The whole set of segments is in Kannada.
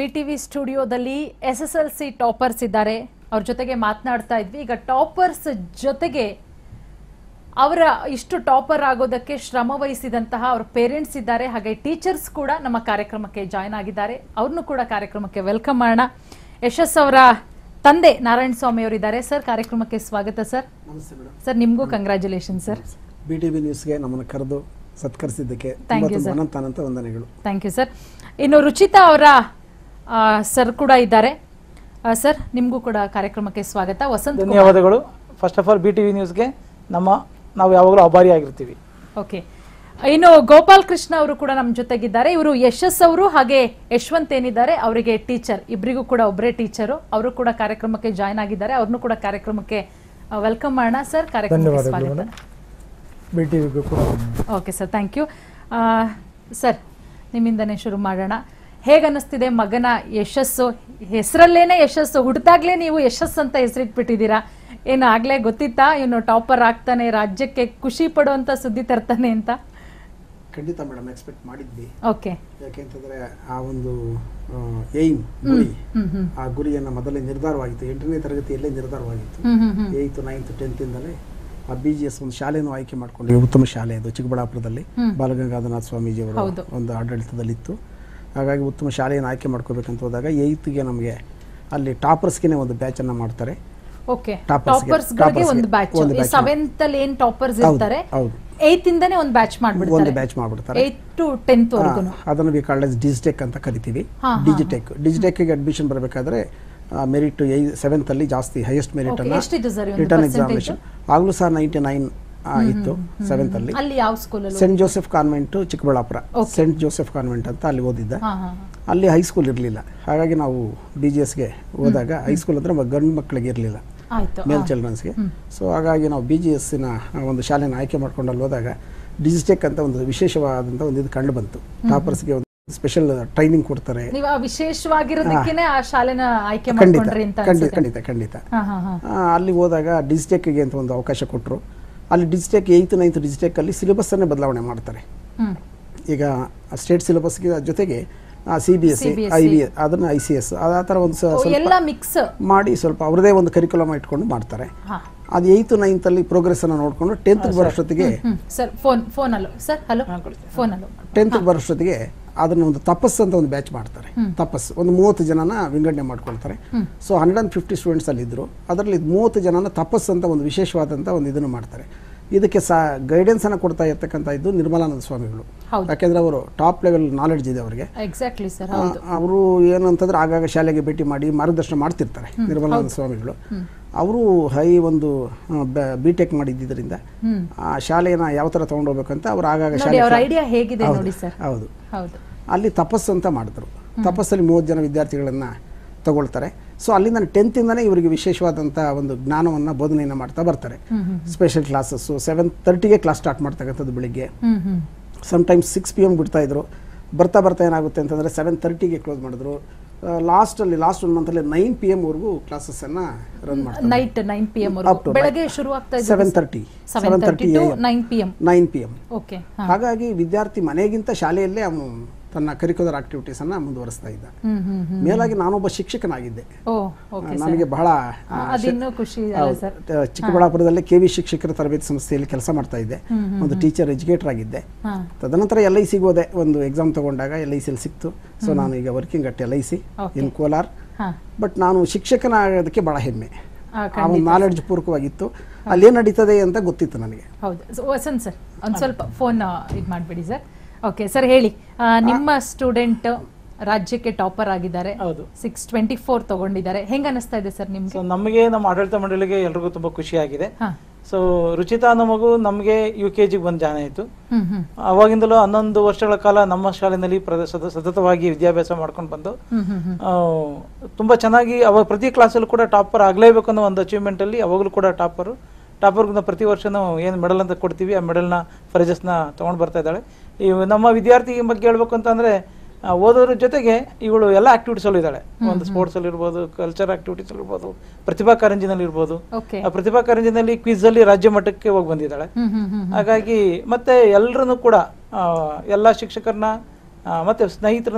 ಟಿವಿ ಸ್ಟುಡಿಯೋದಲ್ಲಿ S S L C toppers ಇದ್ದಾರೆ ಅವ್ರ ಜೊತೆಗೆ ಮಾತನಾಡ್ತಾ ಇದ್ವಿ ಈಗ ಟಾಪರ್ಸ್ ಜೊತೆಗೆ ಅವರ ಇಷ್ಟು ಟಾಪರ್ ಆಗೋದಕ್ಕೆ ಶ್ರಮ ವಹಿಸಿದಂತಹ ಅವ್ರ ಪೇರೆಂಟ್ಸ್ ಇದ್ದಾರೆ ಹಾಗೆ ಟೀಚರ್ಸ್ ಕೂಡ ನಮ್ಮ ಕಾರ್ಯಕ್ರಮಕ್ಕೆ ಜಾಯ್ನ್ ಆಗಿದ್ದಾರೆ ಅವ್ರನ್ನು ಕೂಡ ಕಾರ್ಯಕ್ರಮಕ್ಕೆ ವೆಲ್ಕಮ್ ಮಾಡೋಣ ಯಶಸ್ ಅವರ ತಂದೆ ನಾರಾಯಣ ಸ್ವಾಮಿ ಅವರಿದ್ದಾರೆ ಸರ್ ಕಾರ್ಯಕ್ರಮಕ್ಕೆ ಸ್ವಾಗತ ಸರ್ ನಮಸ್ತೆ ಮೇಡಮ್ ಸರ್ ನಿಮಗೂ congratulation sir B T V ನ್ಯೂಸ್ಗೆ ನಮ್ಮನ್ನು ಕರೆದು ಸತ್ಕರಿಸಿದ್ದಕ್ಕೆ Thank ತುಂಬ you, ತುಂಬ sir. ಅನಂತ ಅನಂತ ವಂದನೆಗಳು ಥ್ಯಾಂಕ್ ಯು ಸರ್ ಇನ್ನು ರುಚಿತಾ ಅವರ ಸರ್ ಕೂಡ ಇದ್ದಾರೆ ಸರ್ ನಿಮಗೂ ಕೂಡ ಕಾರ್ಯಕ್ರಮಕ್ಕೆ ಸ್ವಾಗತ ವಸಂತ್ ಕುಮಾರ್ ಧನ್ಯವಾದಗಳು first of all B T V ನ್ಯೂಸ್ಗೆ ನಮ್ಮ ನಾವು ಯಾವಾಗಲೂ ಆಭಾರಿ ಆಗಿರ್ತೀವಿ ಓಕೆ ಇನ್ನು ಗೋಪಾಲ್ ಕೃಷ್ಣ ಅವರು ಕೂಡ ನಮ್ಮ ಜೊತೆಗಿದ್ದಾರೆ ಇವರು ಯಶಸ್ ಅವರು ಹಾಗೆ ಯಶವಂತ್ ಏನಿದ್ದಾರೆ ಅವರಿಗೆ ಟೀಚರ್ ಇಬ್ಬರಿಗೂ ಕೂಡ ಒಬ್ಬರೇ ಟೀಚರು ಅವರು ಕೂಡ ಕಾರ್ಯಕ್ರಮಕ್ಕೆ ಜಾಯ್ನ್ ಆಗಿದ್ದಾರೆ ಅವ್ರನ್ನೂ ಕೂಡ ಕಾರ್ಯಕ್ರಮಕ್ಕೆ ವೆಲ್ಕಮ್ ಮಾಡೋಣ ಸರ್ ಕಾರ್ಯಕ್ರಮಕ್ಕೆ ಸ್ವಾಗತ ಬಿ ಟಿ ವಿಗೂ ಕೂಡ okay sir thank you sir ನಿಮ್ಮಿಂದನೇ ಶುರು ಮಾಡೋಣ ಹೇಗೆ ಅನ್ನಿಸ್ತಿದೆ ಮಗನ ಯಶಸ್ಸು ಹೆಸರಲ್ಲೇನೆ ಯಶಸ್ಸು ಹುಡ್ತಾಗ್ಲೇ ನೀವು ಯಶಸ್ಸು ಅಂತ ಹೆಸರಿಟ್ಬಿಟ್ಟಿದ್ದೀರಾ ಏನು ಆಗ್ಲೇ ಗೊತ್ತಿತ್ತಾ ಇವನು ಟಾಪರ್ ಆಗ್ತಾನೆ ರಾಜ್ಯಕ್ಕೆ ಖುಷಿ ಪಡುವಂತ ಸುದ್ದಿ ತರ್ತಾನೆ ಅಂತ ಖಂಡಿತ ಮೇಡಮ್ ಎಕ್ಸ್ಪೆಕ್ಟ್ ಮಾಡಿದ್ವಿ ಓಕೆ ಯಾಕೆಂತಂದ್ರೆ ಆ ಒಂದು ಏಯ್ಮ್ ಗುರಿ ಹ್ಮ್ ಹ್ಮ್ ಆ ಗುರಿಯನ್ನು ಮೊದಲೇ ನಿರ್ಧಾರವಾಗಿತ್ತು ಎಂಟನೇ ತರಗತಿಯಲ್ಲೇ ನಿರ್ಧಾರವಾಗಿತ್ತು ಹ್ಮ್ ಹ್ಮ್ ಹ್ಮ್ ಏಯ್ತ್ ನೈನ್ತ್ ಟೆಂತಿಂದಲೇ ಆ ಬಿ ಜಿ ಎಸ್ ಒಂದು ಶಾಲೆಯನ್ನು ಆಯ್ಕೆ ಮಾಡ್ಕೊಂಡ್ವಿ ಉತ್ತಮ ಶಾಲೆ ಅದು ಚಿಕ್ಕಬಳ್ಳಾಪುರದಲ್ಲಿ ಹ್ಮ್. ಬಾಲಗಂಗಾಧರನಾಥ ಸ್ವಾಮೀಜಿಯವರ ಹೌದು. ಒಂದು ಆಡಳಿತದಲ್ಲಿತ್ತು ಹಾಗಾಗಿ ಉತ್ತಮ ಶಾಲೆಯನ್ನು ಆಯ್ಕೆ ಮಾಡ್ಕೋಬೇಕಂತ ಹೋದಾಗ ಏಯ್ತ್ಗೆ ನಮಗೆ ಅಲ್ಲಿ ಟಾಪರ್ಸ್ಗೆ ಒಂದು ಬ್ಯಾಚನ್ನು ಮಾಡ್ತಾರೆ ಓಕೆ Toppers ಗೆ- ಟಾಪರ್ಸ್ ಗಳಿಗೆ toppers ಒಂದು ಗೆ ಬ್ಯಾಚ್ ಒಂದು batch ಸೆವೆಂತ್ ಅಲ್ಲಿ ಏನ್ ಟಾಪರ್ಸ್ ಹೌದು, ಇರ್ತಾರೆ ಹೌದು. ಏತ್ ಇಂದಾನೆ ಒಂದು ಬ್ಯಾಚ್ ಒಂದು ಮಾಡ್ಬಿಡ್ತಾರೆ ಬ್ಯಾಚ್ ಮಾಡ್ಬಿಡ್ತಾರೆ ಏತ್ ಟು ಟೆಂತ್ ವರ್ಗು ಆ, ಅದನ್ನು ವಿ ಕಾಲ್ಡ್ ಎಸ್ ಡಿಜಿಟೆಕ್ ಅಂತ ಕರಿತೀವಿ ಹಾ, ಹಾ, ಡಿಜಿಟೆಕ್ ಡಿಜಿಟೆಕ್ಗೆ ಅಡ್ಮಿಷನ್ ಬರಬೇಕಾದ್ರೆ ಮೆರಿಟ್ ಸೆವೆಂತ್ ಅಲ್ಲಿ ಜಾಸ್ತಿ ಹೈಯೆಸ್ಟ್ ಮೆರಿಟ್ Okay, ಅನ್ನ ಎಷ್ಟಿದೆ sir ಈ ಒಂದು ರಿಟರ್ನ್ percentage? ಎಕ್ಸಾಮಿನೇಷನ್ ಆಗಲೂ ಸಹ ನೈಂಟಿ ನೈನ್ ಇತ್ತು ಸೆವೆಂತ್ ಅಲ್ಲಿ ಅಲ್ಲಿ ಯಾವ ಸ್ಕೂಲಲ್ಲಿ Saint Joseph convent Chikkaballapura Okay. Saint Joseph convent ಅಂತ ಅಲ್ಲಿ ಓದಿದ್ದೆ ಹಾ ಹಾ ಅಲ್ಲಿ ಹೈಸ್ಕೂಲ್ ಇರಲಿಲ್ಲ ಹಾಗಾಗಿ ನಾವು ಬಿ ಜಿ ಎಸ್ಗೆ ಹೋದಾಗ ಹೈಸ್ಕೂಲ್ ಅಂದ್ರೆ ಮ- ಗಂಡು ಮಕ್ಕಳಿಗೆ ಇರಲಿಲ್ಲ ಆಯ್ತು ಮೇಲ್ ಹಾ. ಚಿಲ್ಡ್ರನ್ಸ್ಗೆ ಸೊ ಹಾಗಾಗಿ ನಾವು ಬಿ ಜಿ ಎಸ್ಸಿನ ಒಂದು ಶಾಲೆನ ಆಯ್ಕೆ ಮಾಡ್ಕೊಂಡು ಅಲ್ಲಿ ಹೋದಾಗ ಡಿಜಿಟೆಕ್ ಅಂತ ಒಂದು ವಿಶೇಷವಾದಂಥ ಒಂದು ಇದು ಕಂಡು ಬಂತು ಟಾಪರ್ಸ್ಗೆ ಒಂದು ಸ್ಪೆಷಲ್ ಟ್ರೈನಿಂಗ್ ಕೊಡ್ತಾರೆ ನೀವು ಆ ವಿಶೇಷವಾಗಿರೋದಕ್ಕೇನೆ ಆ ಶಾಲೆನ ಆಯ್ಕೆ ಖಂಡಿತ ಮಾಡ್ಕೊಂಡ್ರಿ ಅಂತ ಖಂಡಿತ ಅನ್ಸುತ್ತೆ. ಖಂಡಿತ ಖಂಡಿತ ಹಾ ಹಾ ಹಾ ಆ, ಅಲ್ಲಿ ಹೋದಾಗ ಡಿಜಿಟೆಕ್ಗೆ ಅಂತ ಒಂದು ಅವಕಾಶ ಕೊಟ್ಟರು ಅಲ್ಲಿ ಡಿಜಿಟೆಕ್ ಏಯ್ತ್ ನೈನ್ತ್ ಡಿಜಿಟೆಕ್ಕಲ್ಲಿ ಸಿಲೆಬಸ್ಸನ್ನೇ ಬದಲಾವಣೆ ಮಾಡ್ತಾರೆ ಹ್ಮ್ ಈಗ ಸ್ಟೇಟ್ ಸಿಲೆಬಸ್ಗೆ ಜೊತೆಗೆ C B S C CBSE. I B ಅದನ್ನು ಐ ಸಿ ಎಸ್ ಆ ಥರ ಒಂದು ಸ- ಓ, ಸ್ವಲ್ಪ ಎಲ್ಲ ಮಿಕ್ಸ್ ಮಾಡಿ ಸ್ವಲ್ಪ ಅವ್ರದೇ ಒಂದು ಕರಿಕ್ಯುಲಮ್ ಇಟ್ಕೊಂಡು ಮಾಡ್ತಾರೆ ಹಾ ಅದು ಏಯ್ತು ನೈನ್ತಲ್ಲಿ ಪ್ರೋಗ್ರೆಸ್ಸನ್ನು ನೋಡಿಕೊಂಡು ಟೆಂತ್ಗೆ ಬರೋಷ್ಟೊತ್ತಿಗೆ ಹ್ಮ್ ಸರ್ ಫೋನ್ ಫೋನ್ ಅಲ್ಲೋ ಸರ್ ಹಲೋ ಫೋನ್ ಅಲ್ಲೋ ಟೆಂತ್ಗೆ ಬರೋಷ್ಟೊತ್ತಿಗೆ ಅದನ್ನ ಒಂದು ತಪಸ್ ಅಂತ ಒಂದು ಬ್ಯಾಚ್ ಮಾಡ್ತಾರೆ ತಪಸ್ ಒಂದು ಮೂವತ್ತು ಜನನ ವಿಂಗಡಣೆ ಮಾಡ್ಕೊಳ್ತಾರೆ so hundred and fifty students ಅಲ್ಲಿ ಇದ್ರು ಅದರಲ್ಲಿ ಮೂವತ್ತು ಜನನ ತಪಸ್ ಅಂತ ಒಂದು ವಿಶೇಷವಾದಂಥ ಒಂದು ಇದನ್ನು ಮಾಡ್ತಾರೆ ಇದಕ್ಕೆ ಸಹ ಗೈಡೆನ್ಸ್ ಅನ್ನು ಕೊಡ್ತಾ ಇರ್ತಕ್ಕಂಥ ಇದ್ದು ನಿರ್ಮಲಾನಂದ ಸ್ವಾಮಿಗಳು ಹೌದು. ಯಾಕೆಂದ್ರೆ ಅವರು ಟಾಪ್ ಲೆವೆಲ್ ನಾಲೆಡ್ಜ್ ಇದೆ ಅವರಿಗೆ ಎಕ್ಸಾಕ್ಟ್ಲಿ ಸರ್ ಹೌದು ಅವರು ಏನು ಅಂತಂದ್ರೆ ಆಗಾಗ ಶಾಲೆಗೆ ಭೇಟಿ ಮಾಡಿ ಮಾರ್ಗದರ್ಶನ ಮಾಡ್ತಿರ್ತಾರೆ ನಿರ್ಮಲಾನಂದ ಸ್ವಾಮಿಗಳು ಅವರು ಹೈ ಒಂದು ಬಿ ಟೆಕ್ ಮಾಡಿದ್ದರಿಂದ ಹ್ಮ್ ಆ ಶಾಲೆನ ಯಾವ ಥರ ತೊಗೊಂಡೋಗ್ಬೇಕಂತ ಅವ್ರು ಆಗಾಗ ನೋಡಿ ಶಾಲೆ ಅವ್ರ ಐಡಿಯಾ ಹೇಗಿದೆ ಹೌದು, ನೋಡಿ ಸರ್ ಹೌದು ಹೌದು ಅಲ್ಲಿ ತಪಸ್ಸು ಅಂತ ಮಾಡಿದ್ರು ತಪಸ್ಸಲ್ಲಿ ಮೂವತ್ತು ಜನ ವಿದ್ಯಾರ್ಥಿಗಳನ್ನು ತಗೊಳ್ತಾರೆ ಸೊ ಅಲ್ಲಿಂದ ಟೆಂತಿಂದನೇ ಇವರಿಗೆ ವಿಶೇಷವಾದಂಥ ಒಂದು ಜ್ಞಾನವನ್ನು ಬೋಧನೆಯನ್ನು ಮಾಡ್ತಾ ಬರ್ತಾರೆ ಹ್ಮ್ ಹ್ಮ್ ಸ್ಪೆಷಲ್ ಕ್ಲಾಸಸ್ಸು ಸೆವೆನ್ ತರ್ಟಿಗೆ ಕ್ಲಾಸ್ ಸ್ಟಾರ್ಟ್ ಮಾಡ್ತಕ್ಕಂಥದ್ದು ಬೆಳಿಗ್ಗೆ ಹ್ಮ್ ಹ್ಮ್ ಸಮ್ಟೈಮ್ಸ್ ಸಿಕ್ಸ್ ಪಿ ಎಮ್ ಬಿಡ್ತಾ ಇದ್ರು ಬರ್ತಾ ಬರ್ತಾ ಏನಾಗುತ್ತೆ ಅಂತಂದರೆ ಸೆವೆನ್ ತರ್ಟಿಗೆ ಕ್ಲೋಸ್ ಮಾಡಿದ್ರು ಲಾಸ್ಟಲ್ಲಿ ಲಾಸ್ಟ್ ಒನ್ ಮಂತಲ್ಲಿ ನೈನ್ ಪಿ ಎಮ್ವರೆಗೂ ಕ್ಲಾಸಸ್ಸನ್ನು ರನ್ ಮಾಡ್ತಾರೆ night nine P M Up to ಬೆಳಗ್ಗೆ ಶುರು ಆಗ್ತಾ ಇದೆ seven thirty seven thirty to nine P M nine P M okay ಹಾಗಾಗಿ ವಿದ್ಯಾರ್ಥಿ ಮನೆಗಿಂತ ಶಾಲೆಯಲ್ಲೇ ಅವನು ತನ್ನ ಕರಿಕ್ಯುಲರ್ ಆಕ್ಟಿವಿಟೀಸನ್ನು ಮುಂದುವರಿಸ್ತಾ ಇದ್ದ ಹ್ಮ್ ಹ್ಮ್ ಹ್ಮ್ ಮೇಲಾಗಿ ನಾನೊಬ್ಬ ಶಿಕ್ಷಕನಾಗಿದ್ದೆ ಓ ಓಕೆ ನನಗೆ ಬಹಳ ಆ, ಅದಿನ್ನೂ ಖುಷಿ ಇದೆ ಹೌದು. ಸರ್ ತ- ಚಿಕ್ಕಬಳ್ಳಾಪುರದಲ್ಲಿ ಕೆ ವಿ ಶಿಕ್ಷಕರ ತರಬೇತಿ ಸಂಸ್ಥೆಯಲ್ಲಿ ಕೆಲಸ ಮಾಡ್ತಾ ಇದ್ದೆ ಒಂದು ಟೀಚರ್ ಎಜುಕೇಟರ್ ಆಗಿದ್ದೆ ಹಾ ತದನಂತರ ಎಲ್ ಐ ಸಿಗೆ ಹೋದೆ ಒಂದು ಎಕ್ಸಾಮ್ ತಗೊಂಡಾಗ ಎಲ್ ಐ ಸಿಲಿ ಸಿಕ್ತು ಸೊ ನಾನು ಈಗ working at L I C Okay. In Kolar ಹಾ ಬಟ್ ನಾನು ಶಿಕ್ಷಕನಾಗೋದಕ್ಕೆ ಭಾಳ ಹೆಮ್ಮೆ ಆ, ಆ ಒಂದು ನಾಲೆಡ್ಜ್ ಪೂರ್ವಕವಾಗಿತ್ತು ಅಲ್ಲಿ ಏನು ನಡೀತದೆ ಅಂತ ಗೊತ್ತಿತ್ತು ನನಗೆ ಹೌದು ಸೊ, ವಸಂತ್ ಸರ್ ಒಂದು ಸ್ವಲ್ಪ ಫೋನ್ ಇದು ಮಾಡಿಬಿಡಿ ಸರ್ ಓಕೆ ಸರ್ ಹೇಳಿ ಆ, ನಿಮ್ಮ ಸ್ಟೂಡೆಂಟ್ ರಾಜ್ಯಕ್ಕೆ ಟಾಪರ್ ಆಗಿದ್ದಾರೆ ಹೌದು ಸಿಕ್ಸ್ ಟ್ವೆಂಟಿ ಫೋರ್ ತಗೊಂಡಿದ್ದಾರೆ ಹೆಂಗ್ ಅನಿಸ್ತಾ ಇದೆ ಸರ್ ನಿಮ್ಗೆ ಸೊ ನಮಗೆ ನಮ್ಮ ಆಡಳಿತ ಮಂಡಳಿಗೆ ಎಲ್ರಿಗೂ ತುಂಬಾ ಖುಷಿಯಾಗಿದೆ ಹಾ ಸೊ ರುಚಿತಾ ಅನ್ನೋ ಮಗು ನಮಗೆ ಯು ಕೆ ಜಿಗೆ ಬಂದು ಜಾಯ್ನ್ ಆಯಿತು ಹ್ಮ್ ಹ್ಮ್ ಅವಾಗಿಂದಲೂ ಹನ್ನೊಂದು ವರ್ಷಗಳ ಕಾಲ ನಮ್ಮ ಶಾಲೆಯಲ್ಲಿ ಪ್ರದ- ಸತ- ಸತತವಾಗಿ ವಿದ್ಯಾಭ್ಯಾಸ ಮಾಡ್ಕೊಂಡು ಬಂದು ಹ್ಮ್ ಹ್ಮ್ ಹ್ಮ್ ಆ, ತುಂಬಾ ಚೆನ್ನಾಗಿ ಅವಾಗ ಪ್ರತಿ ಕ್ಲಾಸಲ್ಲೂ ಕೂಡ ಟಾಪರ್ ಆಗಲೇಬೇಕು ಅನ್ನೋ ಒಂದು ಅಚೀವ್ಮೆಂಟ್ ಅಲ್ಲಿ ಅವಾಗಲೂ ಕೂಡ ಟಾಪರು ಟಾಪರ್ಗೆ ಪ್ರತಿ ವರ್ಷನೂ ಏನು ಮೆಡಲ್ ಅಂತ ಕೊಡ್ತೀವಿ ಆ ಮೆಡಲ್ನ ಪ್ರೈಸಸ್ನ ತೊಗೊಂಡು ಬರ್ತಾ ಇದ್ದಾಳೆ ಈ ನಮ್ಮ ವಿದ್ಯಾರ್ಥಿ ಬಗ್ಗೆ ಹೇಳ್ಬೇಕು ಅಂತಂದ್ರೆ ಆ, ಓದೋದ್ರ ಜೊತೆಗೆ ಇವಳು ಎಲ್ಲ ಆಕ್ಟಿವಿಟೀಸಲ್ಲೂ ಇದ್ದಾಳೆ ಒಂದು ಸ್ಪೋರ್ಟ್ಸಲ್ಲಿ ಇರ್ಬೋದು ಕಲ್ಚರ್ ಆಕ್ಟಿವಿಟೀಸ್ ಇರ್ಬೋದು ಪ್ರತಿಭಾ ಕಾರಂಜಿನಲ್ಲಿ ಇರ್ಬೋದು ಓಕೆ ಆ ಪ್ರತಿಭಾ ಕಾರಂಜಿನಲ್ಲಿ ಕ್ವಿಜ್ ಅಲ್ಲಿ ರಾಜ್ಯ ಮಟ್ಟಕ್ಕೆ ಹೋಗಿ ಬಂದಿದ್ದಾಳೆ ಹ್ಮ್ ಹ್ಮ್ ಹ್ಮ್ ಹಾಗಾಗಿ ಮತ್ತೆ ಎಲ್ಲರನ್ನು ಕೂಡ ಆ, ಎಲ್ಲ ಶಿಕ್ಷಕರನ್ನ ಆ, ಮತ್ತೆ ಸ್ನೇಹಿತರನ್ನ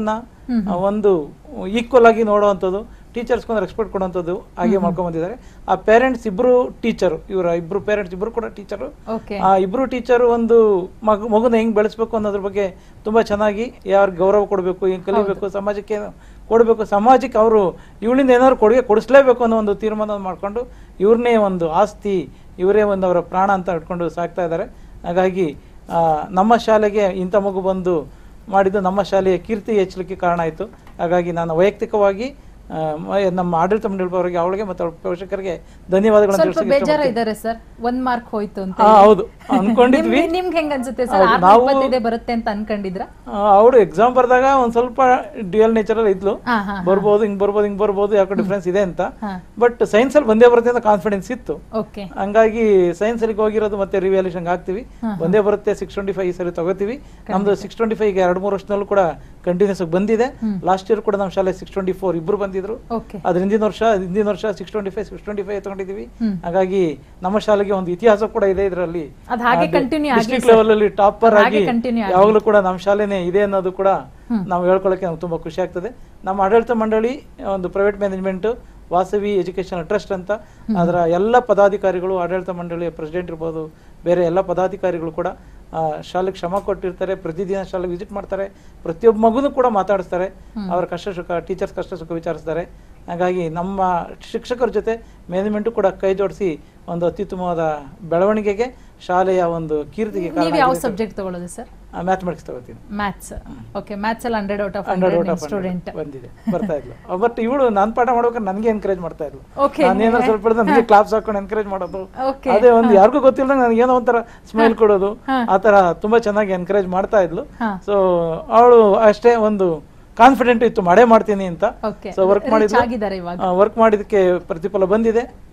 ಆ, ಒಂದು ಈಕ್ವಲ್ ಆಗಿ ನೋಡುವಂಥದ್ದು ಟೀಚರ್ಸ್ಗೊಂದು ರೆಸ್ಪೆಕ್ಟ್ ಕೊಡುವಂಥದ್ದು ಹಾಗೆ ಮಾಡ್ಕೊಂಡ್ ಬಂದಿದ್ದಾರೆ ಆ ಪೇರೆಂಟ್ಸ್ ಇಬ್ರು ಟೀಚರು ಇವರ ಇಬ್ರು ಪೇರೆಂಟ್ಸ್ ಇಬ್ರು ಕೂಡ ಟೀಚರು ಓಕೆ ಆ ಇಬ್ರು ಟೀಚರ್ ಒಂದು ಮಗು ಮಗುನ ಹೆಂಗ್ ಬೆಳೆಸ್ಬೇಕು ಅನ್ನೋದ್ರ ಬಗ್ಗೆ ತುಂಬಾ ಚೆನ್ನಾಗಿ ಯಾರು ಗೌರವ ಕೊಡಬೇಕು ಹೆಂಗ್ ಕಲಿಬೇಕು ಸಮಾಜಕ್ಕೆ ಏನು ಕೊಡಬೇಕು ಸಮಾಜಕ್ಕೆ ಅವರು ಇವಳಿಂದ ಏನಾದ್ರು ಕೊಡುಗೆ ಕೊಡಿಸ್ಲೇಬೇಕು ಅನ್ನೋ ಒಂದು ತೀರ್ಮಾನ ಮಾಡ್ಕೊಂಡು ಇವ್ರನ್ನೇ ಒಂದು ಆಸ್ತಿ ಇವರೇ ಒಂದು ಅವರ ಪ್ರಾಣ ಅಂತ ಇಟ್ಕೊಂಡು ಸಾಕ್ತಾ ಇದ್ದಾರೆ ಹಾಗಾಗಿ ಆ, ನಮ್ಮ ಶಾಲೆಗೆ ಇಂಥ ಮಗು ಬಂದು ಮಾಡಿದ್ದು ನಮ್ಮ ಶಾಲೆಯ ಕೀರ್ತಿ ಹೆಚ್ಚಲಿಕ್ಕೆ ಕಾರಣ ಆಯಿತು ಹಾಗಾಗಿ ನಾನು ವೈಯಕ್ತಿಕವಾಗಿ ಆ, ಮ- ನಮ್ಮ ಆಡಳಿತ ಮಂಡಳಿ ಅವಳಿಗೆ ಮತ್ತು ಅವಳ ಪೋಷಕರಿಗೆ ಧನ್ಯವಾದಗಳನ್ನು ಸ್ವಲ್ಪ ತಿಳಿಸಲಿಕ್ಕೆ ಬೇಜಾರ ಇಷ್ಟಪಡ್ತೀನಿ. ಇದ್ದಾರೆ ಸರ್ ಒಂದ್ ಮಾರ್ಕ್ ಹೋಯ್ತು ಅಂತ ಹಾ, ಹೌದು ಅನ್ಕೊಂಡಿದ್ವಿ ನಿಮ್ಗೆ- ನಿಮ್ಗೆ ಹೆಂಗ್ ಅನ್ಸುತ್ತೆ ಸರ್ ಹೌದು, ಆರ್ನೂರ ನಾವು- ಇಪ್ಪತ್ತೈದೇ ಬರುತ್ತೆ ಅಂತ ಅನ್ಕೊಂಡಿದ್ರ ಅವಳು ಎಕ್ಸಾಮ್ ಬರ್ದಾಗ ಒಂದ್ ಸ್ವಲ್ಪ ಡ್ಯೂಯಲ್ ನೇಚರ್ ಅಲ್ಲಿ ಇದ್ಲು ಹಾ ಹಾ ಬರ್ಬೋದು ಹಿಂಗ್ ಬರ್ಬೋದು ಹಿಂಗ್ ಬರ್ಬೋದು ಯಾಕೆ ಡಿಫ್ರೆನ್ಸ್ ಇದೆ ಅಂತ ಹಾ ಬಟ್ ಸೈನ್ಸ್ ಅಲ್ಲಿ ಬಂದೇ ಬರುತ್ತೆ ಅಂತ ಕಾನ್ಫಿಡೆನ್ಸ್ ಇತ್ತು ಓಕೆ ಹಂಗಾಗಿ ಸೈನ್ಸ್ ಅಲ್ಲಿ ಹೋಗಿರೋದು ಮತ್ತೆ ರಿವ್ಯಾಲ್ಯೂಷನ್ ಹಾಕ್ತಿವಿ ಬಂದೇ ಬರುತ್ತೆ ಸಿಕ್ಸ್ ಟ್ವೆಂಟಿ ಫೈವ್ ಈ ಸರಿ ತಗೋತೀವಿ ನಮ್ದು ಸಿಕ್ಸ್ ಟ್ವೆಂಟಿ ಫೈವ್ ಎರಡು ಮೂರು ವರ್ಷದಲ್ಲೂ ಕೂಡ ಕಂಟಿನ್ಯೂಸ್ ಆಗಿ ಬಂದಿದೆ ಲಾಸ್ಟ್ ಇಯರ್ ಕೂಡ ನಮ್ಮ ಶಾಲೆ ಸಿಕ್ಸ್ ಟ್ವೆಂಟಿ ಫೋರ್ ಇಬ್ರು ಬಂದಿದ್ರು ಓಕೆ ಅದ್ರ ಹಿಂದಿನ ವರ್ಷ ಹಿಂದಿನ ವರ್ಷ six twenty five six twenty five ತಗೊಂಡಿದ್ದೀವಿ ಹ್ಮ್. ಹಾಗಾಗಿ ನಮ್ಮ ಶಾಲೆಗೆ ಒಂದು ಇತಿಹಾಸ ಕೂಡ ಇದೆ ಇದರಲ್ಲಿ ಅದ್ ಹಾಗೆ continue ಆಗ್ಲಿ ಡಿಸ್ಟ್ರಿಕ್ಟ್ sir. ಲೆವೆಲ್ ಅಲ್ಲಿ ಟಾಪರ್ ಹಾಗೆ ಆಗಿ continue ಆಗ್ಲಿ. ಯಾವಾಗಲೂ ಕೂಡ ನಮ್ಮ ಶಾಲೆನೇ ಇದೆ ಅನ್ನೋದು ಕೂಡ ನಾವು ಹೇಳ್ಕೊಳ್ಳೋಕೆ ನಮ್ಗೆ ತುಂಬಾ ಖುಷಿ ಆಗ್ತದೆ ನಮ್ಮ ಆಡಳಿತ ಮಂಡಳಿ ಒಂದು private management Vasavi education trust ಅಂತ ಅದರ ಎಲ್ಲ ಪದಾಧಿಕಾರಿಗಳು ಆಡಳಿತ ಮಂಡಳಿಯ ಪ್ರೆಸಿಡೆಂಟ್ ಇರ್ಬೋದು ಬೇರೆ ಎಲ್ಲ ಪದಾಧಿಕಾರಿಗಳು ಕೂಡ ಆ, ಶಾಲೆಗೆ ಶ್ರಮ ಕೊಟ್ಟಿರ್ತಾರೆ ಪ್ರತಿದಿನ ಶಾಲೆಗೆ ವಿಸಿಟ್ ಮಾಡ್ತಾರೆ ಪ್ರತಿಯೊಬ್ಬ ಮಗುನು ಕೂಡ ಮಾತಾಡಿಸ್ತಾರೆ ಅವರ ಕಷ್ಟ ಸುಖ ಟೀಚರ್ಸ್ ಕಷ್ಟ ಸುಖ ವಿಚಾರಿಸ್ತಾರೆ ಹಾಗಾಗಿ ನಮ್ಮ ಶಿಕ್ಷಕರ ಜೊತೆ ಮ್ಯಾನೇಜ್ಮೆಂಟು ಕೂಡ ಕೈ ಜೋಡಿಸಿ ಒಂದು ಅತ್ಯುತ್ತಮವಾದ ಬೆಳವಣಿಗೆಗೆ ಶಾಲೆಯ ಒಂದು ಕೀರ್ತಿಗೆ ನೀವ್ ಯಾವ ಸಬ್ಜೆಕ್ಟ್ ತಗೊಳ್ಳೋದು ಸರ್ ಮ್ಯಾಥಮೆಟಿಕ್ಸ್ ತಗೋತೀನಿ ಮ್ಯಾಥ್ಸ್ ಓಕೆ ಮ್ಯಾಥ್ಸ್ ಅಲ್ಲಿ hundred out of hundred hundred out of student ಬಂದಿದೆ ಬರ್ತಾ ಇದ್ಲು ಬಟ್ ಇವಳು ನಾನು ಪಾಠ ಮಾಡ್ಬೇಕಾದ್ರೆ ನನಗೆ ಎನ್ಕರೇಜ್ ಮಾಡ್ತಾ ಇದ್ಲು Okay. ನಾನೇನೋ ಸ್ವಲ್ಪ ಹಿಡಿದು ನನಗೆ ಕ್ಲಾಪ್ಸ್ ಹಾಕೊಂಡು ಎನ್ಕರೇಜ್ ಮಾಡೋದು Okay. ಅದೇ ಒಂದು ಯಾರಿಗೂ ಗೊತ್ತಿಲ್ಲ ನನಗೆ ಏನೋ ಒಂಥರ ಸ್ಮೈಲ್ ಕೊಡೋದು ಆ ತರ ತುಂಬಾ ಚೆನ್ನಾಗಿ ಎನ್ಕರೇಜ್ ಮಾಡ್ತಾ ಇದ್ಲು ಹಾ. ಸೊ ಅವಳು ಅಷ್ಟೇ ಒಂದು ಕಾನ್ಫಿಡೆಂಟ್ ಇತ್ತು ಮಾಡೇ ಮಾಡ್ತೀನಿ ಅಂತ ಓಕೆ ಸೊ ವರ್ಕ್ ಮಾಡಿದ್ಲು ಆಗಿದ್ದಾರೆ ಇವಾಗ ವರ್ಕ್ ಮಾಡಿದಕ್ಕೆ ಪ್ರತಿಫಲ ಬಂದಿದೆ